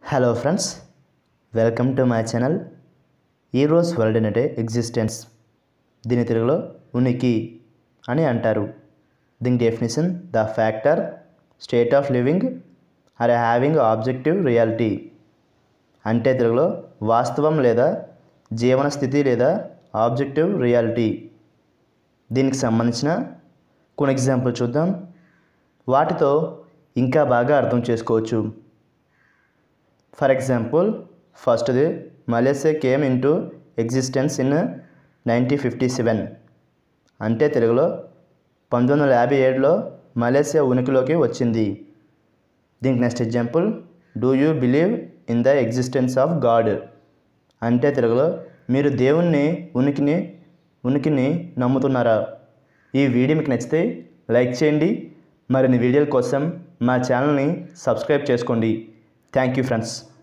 hello friends welcome to my channel Eros world అంటే existence దీని తెలుగులో ఉనికి అని అంటారు దీని definition the fact or state of living or having objective reality అంటే తెలుగులో వాస్తవం లేదా జీవన స్థితి లేదా ఆబ్జెక్టివ్ రియాలిటీ దీనికి సంబంధించిన కొన్ని ఎగ్జాంపుల్ చూద్దాం వాటితో ఇంకా బాగా అర్థం చేసుకోవచ్చు ఫర్ ఎగ్జాంపుల్ ఫస్ట్ది Malaysia came into existence in nineteen fifty seven అంటే తెలుగులో పంతొమ్మిది వందల యాభై ఏడులో మలేసియా ఉనికిలోకి వచ్చింది దీనికి next example do you believe in the existence of God అంటే తెలుగులో మీరు దేవుణ్ణి ఉనికిని ఉనికిని నమ్ముతున్నారా ఈ వీడియో మీకు నచ్చితే లైక్ చేయండి మరిన్ని వీడియోల కోసం మా ఛానల్ని సబ్స్క్రైబ్ చేసుకోండి థ్యాంక్ యూ ఫ్రెండ్స్